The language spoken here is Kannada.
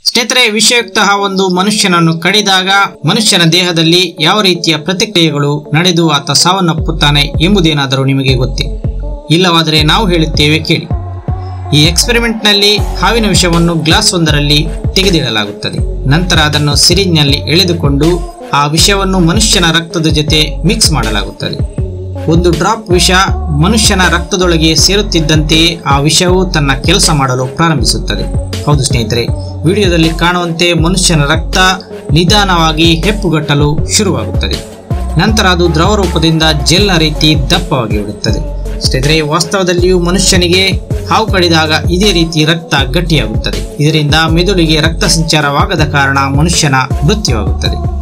ಸ್ನೇಹಿತರೆ ವಿಷಯುಕ್ತ ಒಂದು ಮನುಷ್ಯನನ್ನು ಕಡಿದಾಗ ಮನುಷ್ಯನ ದೇಹದಲ್ಲಿ ಯಾವ ರೀತಿಯ ಪ್ರತಿಕ್ರಿಯೆಗಳು ನಡೆದು ಆತ ಸಾವನ್ನಪ್ಪುತ್ತಾನೆ ಎಂಬುದೇನಾದರೂ ನಿಮಗೆ ಗೊತ್ತೇ ಇಲ್ಲವಾದರೆ ನಾವು ಹೇಳುತ್ತೇವೆ ಕೇಳಿ ಈ ಎಕ್ಸ್ಪೆರಿಮೆಂಟ್ನಲ್ಲಿ ಹಾವಿನ ವಿಷವನ್ನು ಗ್ಲಾಸ್ ಒಂದರಲ್ಲಿ ತೆಗೆದಿಡಲಾಗುತ್ತದೆ ನಂತರ ಅದನ್ನು ಸಿರಿಂಜ್ನಲ್ಲಿ ಎಳೆದುಕೊಂಡು ಆ ವಿಷವನ್ನು ಮನುಷ್ಯನ ರಕ್ತದ ಜೊತೆ ಮಿಕ್ಸ್ ಮಾಡಲಾಗುತ್ತದೆ ಒಂದು ಡ್ರಾಪ್ ವಿಷ ಮನುಷ್ಯನ ರಕ್ತದೊಳಗೆ ಸೇರುತ್ತಿದ್ದಂತೆಯೇ ಆ ವಿಷವು ತನ್ನ ಕೆಲಸ ಮಾಡಲು ಪ್ರಾರಂಭಿಸುತ್ತದೆ ಹೌದು ಸ್ನೇಹಿತರೆ ವಿಡಿಯೋದಲ್ಲಿ ಕಾಣುವಂತೆ ಮನುಷ್ಯನ ರಕ್ತ ನಿಧಾನವಾಗಿ ಹೆಪ್ಪುಗಟ್ಟಲು ಶುರುವಾಗುತ್ತದೆ ನಂತರ ಅದು ದ್ರವ ರೂಪದಿಂದ ಜೆಲ್ನ ರೀತಿ ದಪ್ಪವಾಗಿ ಬಿಡುತ್ತದೆ ಸ್ನೇಹಿತರೆ ವಾಸ್ತವದಲ್ಲಿಯೂ ಮನುಷ್ಯನಿಗೆ ಹಾವು ಕಡಿದಾಗ ಇದೇ ರೀತಿ ರಕ್ತ ಗಟ್ಟಿಯಾಗುತ್ತದೆ ಇದರಿಂದ ಮೆದುಳಿಗೆ ರಕ್ತ ಸಂಚಾರವಾಗದ ಕಾರಣ ಮನುಷ್ಯನ ಮೃತ್ಯುವಾಗುತ್ತದೆ